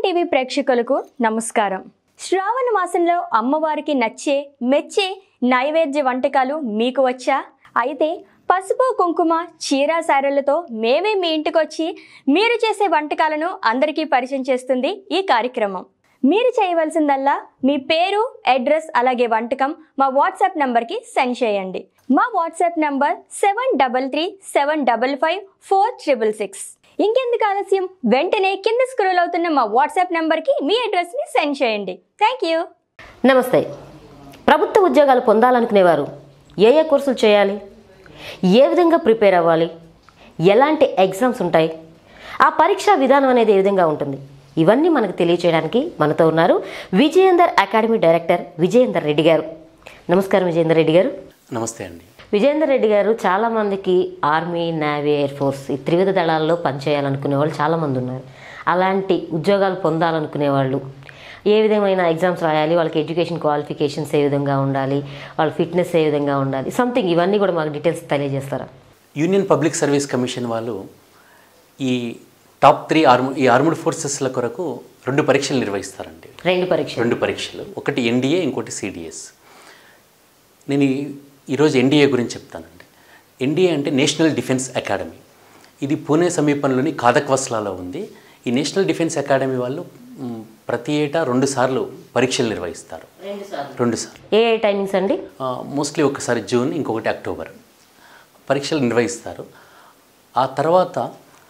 TV ప్రేక్షకులకు నమస్కారం శ్రావణ మాసంలో అమ్మవారికి నచ్చే మెచ్చే నైవేద్య వంటకాలు మీకు వచ్చా అయితే పసుపు కుంకుమ చీర సారెలతో మేమే మీ ఇంటికి వచ్చి మీరు చేసే వంటకాలను అందరికీ పరిచయం చేస్తుంది ఈ కార్యక్రమం మీరు చేయవలసిందల్లా మీ పేరు అడ్రస్ అలాగే వంటకం మా వాట్సాప్ నంబర్కి సెండ్ చేయండి మా WhatsApp number seven double three seven double five four triple six ఇంకెందుకు ఆలస్యం వెంటనే కింద స్క్రోల్ అవుతున్న మా వాట్సాప్ నంబర్కి మీ అడ్రస్ని సెండ్ చేయండి థ్యాంక్ యూ నమస్తే ప్రభుత్వ ఉద్యోగాలు పొందాలనుకునేవారు ఏ ఏ కోర్సులు చేయాలి ఏ విధంగా ప్రిపేర్ అవ్వాలి ఎలాంటి ఎగ్జామ్స్ ఉంటాయి ఆ పరీక్షా విధానం అనేది ఏ విధంగా ఉంటుంది ఇవన్నీ మనకు తెలియచేయడానికి మనతో ఉన్నారు విజయేందర్ అకాడమీ డైరెక్టర్ విజయేందర్ రెడ్డి గారు నమస్కారం విజయేందర్ రెడ్డి గారు నమస్తే అండి విజయేందర్ రెడ్డి గారు చాలామందికి ఆర్మీ నేవీ ఎయిర్ ఫోర్స్ ఈ త్రివిధ దళాల్లో పనిచేయాలనుకునే వాళ్ళు చాలామంది ఉన్నారు అలాంటి ఉద్యోగాలు పొందాలనుకునే వాళ్ళు ఏ విధమైన ఎగ్జామ్స్ రాయాలి వాళ్ళకి ఎడ్యుకేషన్ క్వాలిఫికేషన్స్ ఏ విధంగా ఉండాలి వాళ్ళ ఫిట్నెస్ ఏ విధంగా ఉండాలి సంథింగ్ ఇవన్నీ కూడా మాకు డీటెయిల్స్ తెలియజేస్తారా యూనియన్ పబ్లిక్ సర్వీస్ కమిషన్ వాళ్ళు ఈ టాప్ త్రీ ఆర్మ్ ఈ ఆర్మ్డ్ ఫోర్సెస్ల కొరకు రెండు పరీక్షలు నిర్వహిస్తారండి రెండు పరీక్షలు రెండు పరీక్షలు ఒకటి ఎన్డీఏ ఇంకోటి సిడిఎస్ నేను ఈ- ఈరోజు ఎన్డీఏ గురించి చెప్తానండి ఎన్డీఏ అంటే నేషనల్ డిఫెన్స్ అకాడమీ ఇది పూణే సమీపంలోని కాదక్వస్లాలో ఉంది ఈ నేషనల్ డిఫెన్స్ అకాడమీ వాళ్ళు మ్, ప్రతి ఏటా రెండు సార్లు పరీక్షలు నిర్వహిస్తారు రెండు సార్లు ఏ ఏ టైమింగ్స్ అండి మోస్ట్లీ ఒకసారి జూన్ ఇంకొకటి అక్టోబర్ పరీక్షలు నిర్వహిస్తారు ఆ తర్వాత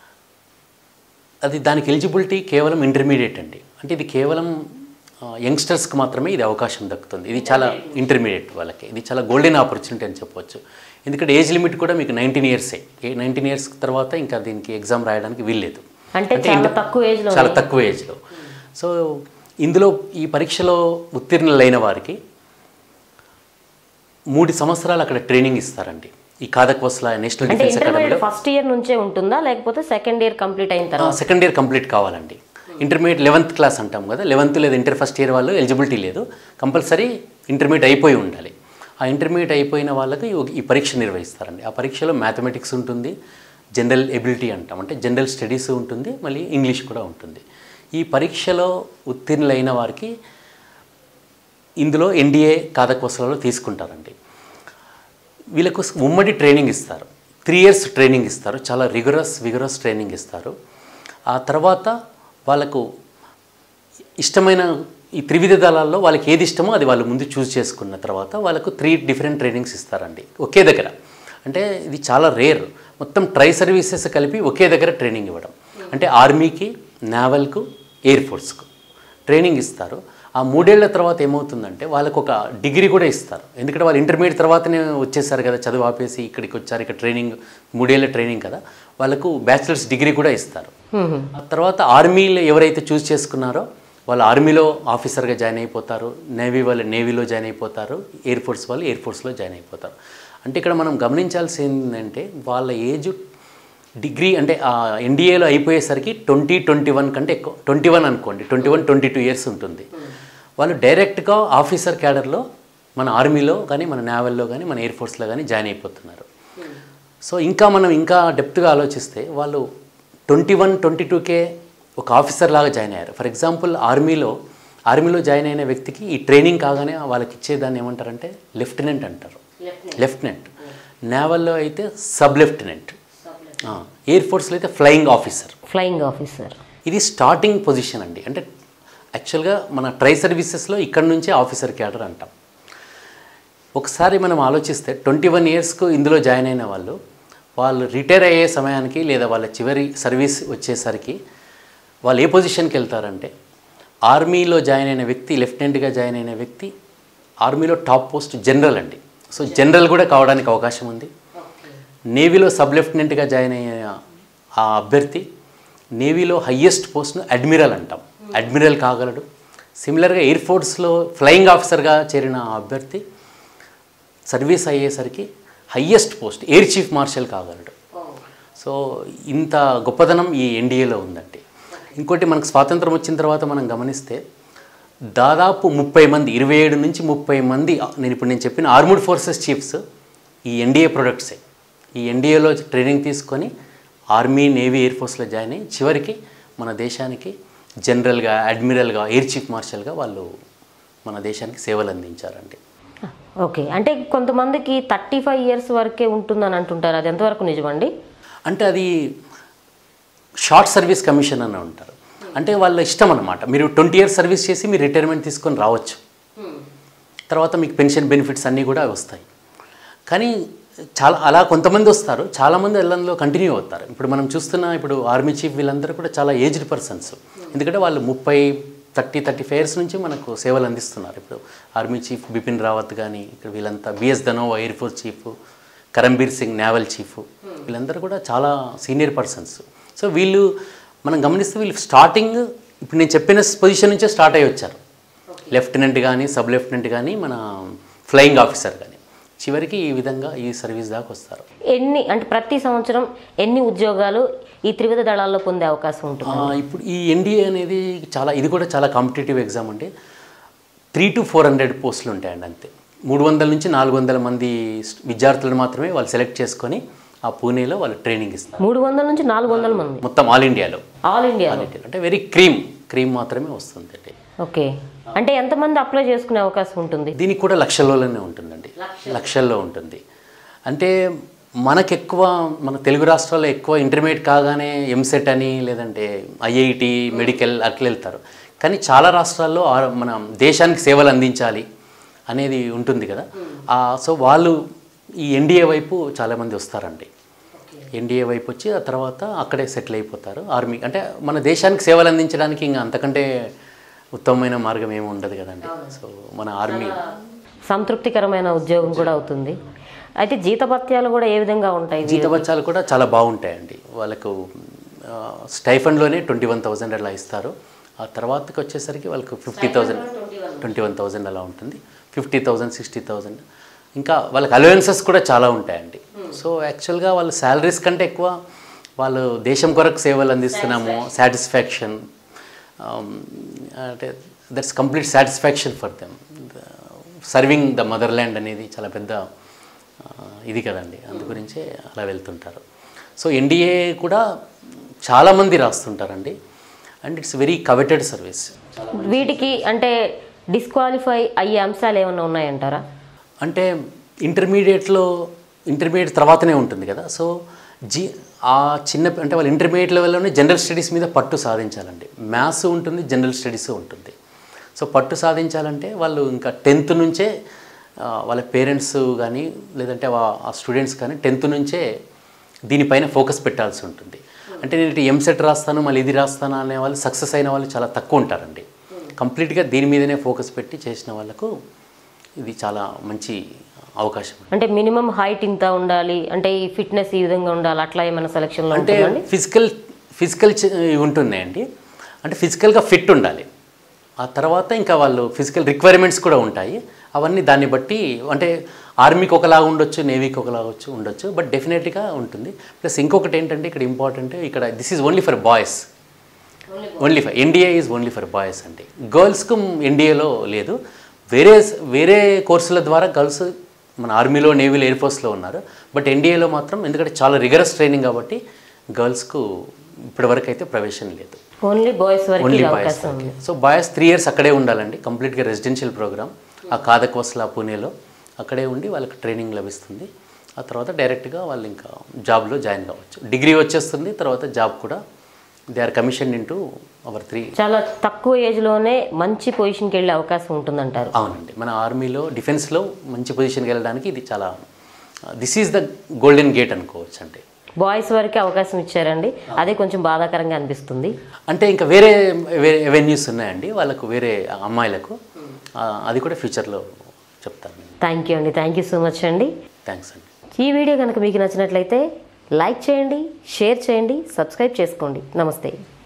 అది దానికి ఎలిజిబిలిటీ కేవలం ఇంటర్మీడియట్ అండి అంటే ఇది కేవలం యంగ్స్టర్స్కి మాత్రమే ఇది అవకాశం దక్కుతుంది ఇది చాలా ఇంటర్మీడియట్ వాళ్ళకి ఇది చాలా గోల్డెన్ ఆపర్చునిటీ అని చెప్పొచ్చు ఎందుకంటే ఏజ్ లిమిట్ కూడా మీకు నైన్టీన్ ఇయర్సే నైన్టీన్ ఇయర్స్ తర్వాత ఇంకా దీనికి ఎగ్జామ్ రాయడానికి వీల్లేదు అంటే చాలా తక్కువ ఏజ్ లో చాలా తక్కువ ఏజ్లో సో ఇందులో ఈ పరీక్షలో ఉత్తీర్ణులైన వారికి మూడు సంవత్సరాలు అక్కడ ట్రైనింగ్ ఇస్తారండి ఈ కాదక్వస్లా నేషనల్ అంటే డిఫెన్స్ అకాడమీలో ఇంటర్మీడియట్ ఫస్ట్ ఇయర్ నుంచే ఉంటుందా లేకపోతే సెకండ్ ఇయర్ కంప్లీట్ అయిన తర్వాత సెకండ్ ఇయర్ కంప్లీట్ కావాలండి ఇంటర్మీడియట్ లెవెంత్ క్లాస్ అంటాం కదా లెవెంత్ లేదా ఇంటర్ ఫస్ట్ ఇయర్ వాళ్ళు ఎలిజిబిలిటీ లేదు కంపల్సరీ ఇంటర్మీడియట్ అయిపోయి ఉండాలి ఆ ఇంటర్మీడియట్ అయిపోయిన వాళ్ళకి ఈ- ఈ పరీక్ష నిర్వహిస్తారండి ఆ పరీక్షలో మ్యాథమెటిక్స్ ఉంటుంది జనరల్ ఎబిలిటీ అంటాం అంటే జనరల్ స్టడీస్ ఉంటుంది మళ్ళీ ఇంగ్లీష్ కూడా ఉంటుంది ఈ పరీక్షలో ఉత్తీర్ణులైన వారికి ఇందులో ఎన్డీఏ కాదకోసలలో తీసుకుంటారండి వీళ్ళకు ఉమ్మడి ట్రైనింగ్ ఇస్తారు త్రీ ఇయర్స్ ట్రైనింగ్ ఇస్తారు చాలా రిగరస్ విగరస్ ట్రైనింగ్ ఇస్తారు ఆ తర్వాత వాళ్ళకు ఇష్టమైన ఈ త్రివిధ దళాల్లో వాళ్ళకి ఏది ఇష్టమో అది వాళ్ళు ముందు చూస్ చేసుకున్న తర్వాత వాళ్ళకు త్రీ డిఫరెంట్ ట్రైనింగ్స్ ఇస్తారండి ఒకే దగ్గర అంటే ఇది చాలా రేర్ మొత్తం ట్రై సర్వీసెస్ కలిపి ఒకే దగ్గర ట్రైనింగ్ ఇవ్వడం అంటే ఆర్మీకి నావల్కు ఎయిర్ ఫోర్స్కు ట్రైనింగ్ ఇస్తారు ఆ మూడేళ్ల తర్వాత ఏమవుతుందంటే వాళ్ళకు ఒక డిగ్రీ కూడా ఇస్తారు ఎందుకంటే వాళ్ళు ఇంటర్మీడియట్ తర్వాతనే వచ్చేసారు కదా చదువు ఆపేసి ఇక్కడికి వచ్చారు ఇక్కడ ట్రైనింగ్ మూడేళ్ల ట్రైనింగ్ కదా వాళ్ళకు బ్యాచిలర్స్ డిగ్రీ కూడా ఇస్తారు ఆ తర్వాత ఆర్మీలో ఎవరైతే చూస్ చేసుకున్నారో వాళ్ళు ఆర్మీలో ఆఫీసర్గా జాయిన్ అయిపోతారు నేవీ వాళ్ళు నేవీలో జాయిన్ అయిపోతారు ఎయిర్ ఫోర్స్ వాళ్ళు ఎయిర్ ఫోర్స్లో జాయిన్ అయిపోతారు అంటే ఇక్కడ మనం గమనించాల్సి ఏంటంటే వాళ్ళ ఏజ్ డిగ్రీ అంటే ఆ ఎన్డీఏలో అయిపోయేసరికి ట్వంటీ ట్వంటీ వన్ కంటే ఎక్కువ ట్వంటీ వన్ అనుకోండి twenty one twenty two years ఉంటుంది వాళ్ళు డైరెక్ట్గా ఆఫీసర్ క్యాడర్లో మన ఆర్మీలో కానీ మన నేవల్లో కానీ మన ఎయిర్ ఫోర్స్లో కానీ జాయిన్ అయిపోతున్నారు సో ఇంకా మనం ఇంకా డెప్త్గా ఆలోచిస్తే వాళ్ళు ట్వంటీ వన్ ట్వంటీ టూకే ఒక ఆఫీసర్ లాగా జాయిన్ అయ్యారు ఫర్ ఎగ్జాంపుల్ ఆర్మీలో ఆర్మీలో జాయిన్ అయిన వ్యక్తికి ఈ ట్రైనింగ్ కాగానే వాళ్ళకి ఇచ్చేదాన్ని ఏమంటారంటే లెఫ్టినెంట్ అంటారు లెఫ్టినెంట్ నేవల్లో అయితే సబ్ లెఫ్టినెంట్ ఎయిర్ ఫోర్స్లో అయితే ఫ్లయింగ్ ఆఫీసర్ ఫ్లయింగ్ ఆఫీసర్ ఇది స్టార్టింగ్ పొజిషన్ అండి అంటే యాక్చువల్గా మన ట్రై సర్వీసెస్లో ఇక్కడ నుంచే ఆఫీసర్ క్యాడర్ అంటాం ఒకసారి మనం ఆలోచిస్తే ట్వంటీ వన్ ఇయర్స్కు ఇందులో జాయిన్ అయిన వాళ్ళు వాళ్ళు రిటైర్ అయ్యే సమయానికి లేదా వాళ్ళ చివరి సర్వీస్ వచ్చేసరికి వాళ్ళు ఏ పొజిషన్కి వెళ్తారంటే ఆర్మీలో జాయిన్ అయిన వ్యక్తి లెఫ్టినెంట్గా జాయిన్ అయిన వ్యక్తి ఆర్మీలో టాప్ పోస్ట్ జనరల్ అండి సో జనరల్ కూడా కావడానికి అవకాశం ఉంది నేవీలో సబ్ లెఫ్టినెంట్గా జాయిన్ అయిన ఆ అభ్యర్థి నేవీలో హయ్యెస్ట్ పోస్ట్ను అడ్మిరల్ అంటాం అడ్మిరల్ కాగలడు సిమిలర్గా ఎయిర్ ఫోర్స్లో ఫ్లయింగ్ ఆఫీసర్గా చేరిన ఆ అభ్యర్థి సర్వీస్ అయ్యేసరికి highest post air chief marshal కాగలడు సో ఇంత గొప్పదనం ఈ ఎన్డీఏలో ఉందండి ఇంకోటి మనకు స్వాతంత్రం వచ్చిన తర్వాత మనం గమనిస్తే దాదాపు ముప్పై మంది ఇరవై ఏడు నుంచి ముప్పై మంది నేను ఇప్పుడు నేను చెప్పిన ఆర్ముడ్ ఫోర్సెస్ చీఫ్స్ ఈ ఎన్డీఏ ప్రొడక్ట్సే ఈ ఎన్డీఏలో ట్రైనింగ్ తీసుకొని ఆర్మీ నేవీ ఎయిర్ ఫోర్స్లో జాయిన్ అయ్యి చివరికి మన దేశానికి జనరల్గా అడ్మిరల్గా ఎయిర్ చీఫ్ మార్షల్గా వాళ్ళు మన దేశానికి సేవలు అందించారండి ఓకే అంటే కొంతమందికి థర్టీ ఫైవ్ ఇయర్స్ వరకే ఉంటుందని అంటుంటారు అది ఎంతవరకు నిజమండి అంటే అది షార్ట్ సర్వీస్ కమిషన్ అని ఉంటారు అంటే వాళ్ళ ఇష్టం అనమాట మీరు ట్వంటీ ఇయర్స్ సర్వీస్ చేసి మీరు రిటైర్మెంట్ తీసుకొని రావచ్చు తర్వాత మీకు పెన్షన్ బెనిఫిట్స్ అన్నీ కూడా వస్తాయి కానీ చాలా అలా కొంతమంది వస్తారు చాలామంది వాళ్ళలో కంటిన్యూ అవుతారు ఇప్పుడు మనం చూస్తున్న ఇప్పుడు ఆర్మీ చీఫ్ వీళ్ళందరూ కూడా చాలా ఏజ్డ్ పర్సన్స్ ఎందుకంటే వాళ్ళు ముప్పై థర్టీ థర్టీ ఫైవ్ ఇయర్స్ నుంచి మనకు సేవలు అందిస్తున్నారు ఇప్పుడు ఆర్మీ చీఫ్ బిపిన్ రావత్ కానీ ఇక్కడ వీళ్ళంతా B S Dhanoa air force chief Karambir Singh naval chief వీళ్ళందరూ కూడా చాలా సీనియర్ పర్సన్స్ సో వీళ్ళు మనం గమనిస్తే వీళ్ళు స్టార్టింగ్ ఇప్పుడు నేను చెప్పిన పొజిషన్ నుంచే స్టార్ట్ అయ్యి వచ్చారు లెఫ్టినెంట్ కానీ సబ్ లెఫ్టినెంట్ కానీ మన ఫ్లయింగ్ ఆఫీసర్ కానీ చివరికి ఈ విధంగా ఈ సర్వీస్ దాకా వస్తారు ఎన్ని అంటే ప్రతి సంవత్సరం ఎన్ని ఉద్యోగాలు ఈ త్రివిధ దళాల్లో పొందే అవకాశం ఉంటుంది ఆ, ఇప్పుడు ఈ ఎన్డీఏ అనేది చాలా ఇది కూడా చాలా కాంపిటేటివ్ ఎగ్జామ్ అంటే త్రీ టు ఫోర్ హండ్రెడ్ పోస్టులు ఉంటాయండి అంతే మూడు వందల నుంచి నాలుగు వందల మంది స్ట్- విద్యార్థులను మాత్రమే వాళ్ళు సెలెక్ట్ చేసుకొని ఆ పూణేలో వాళ్ళు ట్రైనింగ్ ఇస్తారు మూడు వందల నుంచి నాలుగు వందల మంది మొత్తం ఆల్ ఇండియాలో ఆల్ ఇండియా ఆల్ ఇండియా అంటే వెరీ క్రీమ్ క్రీమ్ మాత్రమే వస్తుంది అండి ఓకే అంటే ఎంతమంది అప్లై చేసుకునే అవకాశం ఉంటుంది దీనికి కూడా లక్షల్లోనే ఉంటుందండి లక్షల్లో ఉంటుంది అంటే మనకు ఎక్కువ మన తెలుగు రాష్ట్రాల్లో ఎక్కువ ఇంటర్మీడియట్ కాగానే ఎంసెట్ అని లేదంటే ఐఐటి మెడికల్ అట్లా వెళ్తారు కానీ చాలా రాష్ట్రాల్లో ఆ- మన దేశానికి సేవలు అందించాలి అనేది ఉంటుంది కదా ఆ, సో వాళ్ళు ఈ ఎన్డీఏ వైపు చాలామంది వస్తారండి ఎన్డీఏ వైపు వచ్చి ఆ తర్వాత అక్కడే సెటిల్ అయిపోతారు ఆర్మీ అంటే మన దేశానికి సేవలు అందించడానికి ఇంకా అంతకంటే ఉత్తమమైన మార్గం ఏమి ఉండదు కదండి సో మన ఆర్మీ సంతృప్తికరమైన ఉద్యోగం కూడా అవుతుంది అయితే జీతభత్యాలు కూడా ఏ విధంగా ఉంటాయి జీతబత్యాలు కూడా చాలా బాగుంటాయండి వాళ్ళకు స్టైఫండ్లోనే ట్వంటీ వన్ థౌజండ్ అలా ఇస్తారు ఆ తర్వాతకి వచ్చేసరికి వాళ్ళకు fifty thousand twenty one thousand అలా ఉంటుంది ఫిఫ్టీ థౌజండ్ సిక్స్టీ థౌజండ్ ఇంకా వాళ్ళకి అలవెన్సెస్ కూడా చాలా ఉంటాయండి సో యాక్చువల్గా వాళ్ళ శాలరీస్ కంటే ఎక్కువ వాళ్ళు దేశం కొరకు సేవలు అందిస్తున్నాము సాటిస్ఫాక్షన్ అంటే that's complete satisfaction for them serving the motherland అనేది చాలా పెద్ద ఆ, ఇది కదండి అందు గురించే అలా వెళ్తుంటారు సో ఎన్డీఏ కూడా చాలామంది రాస్తుంటారండి and it's very coveted service వీటికి అంటే డిస్క్వాలిఫై అయ్యే అంశాలు ఏమైనా ఉన్నాయంటారా అంటే ఇంటర్మీడియట్లో ఇంటర్మీడియట్ తర్వాతనే ఉంటుంది కదా సో జీ ఆ చిన్న అంటే వాళ్ళు ఇంటర్మీడియట్ లెవెల్లోనే జనరల్ స్టడీస్ మీద పట్టు సాధించాలండి మ్యాథ్స్ ఉంటుంది జనరల్ స్టడీస్ ఉంటుంది సో పట్టు సాధించాలంటే వాళ్ళు ఇంకా టెన్త్ నుంచే ఆ, వాళ్ళ పేరెంట్స్ కానీ లేదంటే వా- ఆ స్టూడెంట్స్ కానీ టెన్త్ నుంచే దీనిపైన ఫోకస్ పెట్టాల్సి ఉంటుంది అంటే నేను ఇటు ఎంసెట్ రాస్తాను మళ్ళీ ఇది రాస్తాను అనే వాళ్ళు సక్సెస్ అయిన వాళ్ళు చాలా తక్కువ ఉంటారండి కంప్లీట్గా దీని మీదనే ఫోకస్ పెట్టి చేసిన వాళ్ళకు ఇది చాలా మంచి అవకాశం అంటే మినిమం హైట్ ఇంత ఉండాలి అంటే ఈ ఫిట్నెస్ ఈ విధంగా ఉండాలి అట్లా ఏమైనా సెలక్షన్లో అంటే ఉంటుందండి ఫిజికల్ ఫిజికల్ చ- ఇవి ఉంటున్నాయండి అంటే ఫిజికల్గా ఫిట్ ఉండాలి ఆ తర్వాత ఇంకా వాళ్ళు ఫిజికల్ రిక్వైర్మెంట్స్ కూడా ఉంటాయి అవన్నీ దాన్ని బట్టి అంటే ఆర్మీకి ఒకలాగా ఉండొచ్చు నేవీకి ఒకలాగా వచ్చు ఉండొచ్చు బట్ డెఫినెట్గా ఉంటుంది ప్లస్ ఇంకొకటి ఏంటంటే ఇక్కడ ఇంపార్టెంట్ ఇక్కడ this is only for boys only for NDA is only for boys అండి గర్ల్స్కు ఎన్డీఏలో లేదు వేరే వేరే కోర్సుల ద్వారా గర్ల్స్ మన ఆర్మీలో నేవీలో ఎయిర్ ఫోర్స్లో ఉన్నారు బట్ ఎన్డీఏలో మాత్రం ఎందుకంటే చాలా రిగరస్ ట్రైనింగ్ కాబట్టి గర్ల్స్కు ఇప్పటివరకు అయితే ప్రవేశం లేదు ఓన్లీ బాయ్స్ వరకు ఓన్లీ ఇది బాయ్స్ అవకాశం ఉంది సో బాయ్స్ త్రీ ఇయర్స్ అక్కడే ఉండాలండి కంప్లీట్గా రెసిడెన్షియల్ ప్రోగ్రామ్ ఆ కాదక్ వస్లా పూణేలో అక్కడే ఉండి వాళ్ళకి ట్రైనింగ్ లభిస్తుంది ఆ తర్వాత డైరెక్ట్గా వాళ్ళు ఇంకా జాబ్లో జాయిన్ కావచ్చు డిగ్రీ వచ్చేస్తుంది తర్వాత జాబ్ కూడా they are commission into our three చాలా తక్కువ ఏజ్లోనే మంచి పొజిషన్కి వెళ్ళే అవకాశం ఉంటుందంటారు అవునండి మన ఆర్మీలో డిఫెన్స్లో మంచి పొజిషన్కి వెళ్ళడానికి ఇది చాలా this is the golden gate అనుకోవచ్చు అంటే బాయ్స్ వరకే అవకాశం ఇచ్చారండి అదే కొంచెం బాధాకరంగా అనిపిస్తుంది అంటే ఇంకా వేరే వేరే ఎవెన్యూస్ ఉన్నాయండి వాళ్ళకు వేరే అమ్మాయిలకు ఆ, అది కూడా ఫ్యూచర్లో చెప్తాను నేను థ్యాంక్ యూ అండి థ్యాంక్ యూ సో మచ్ అండి థ్యాంక్స్ అండి ఈ వీడియో కనుక మీకు నచ్చినట్లయితే లైక్ చేయండి షేర్ చేయండి సబ్స్క్రైబ్ చేసుకోండి నమస్తే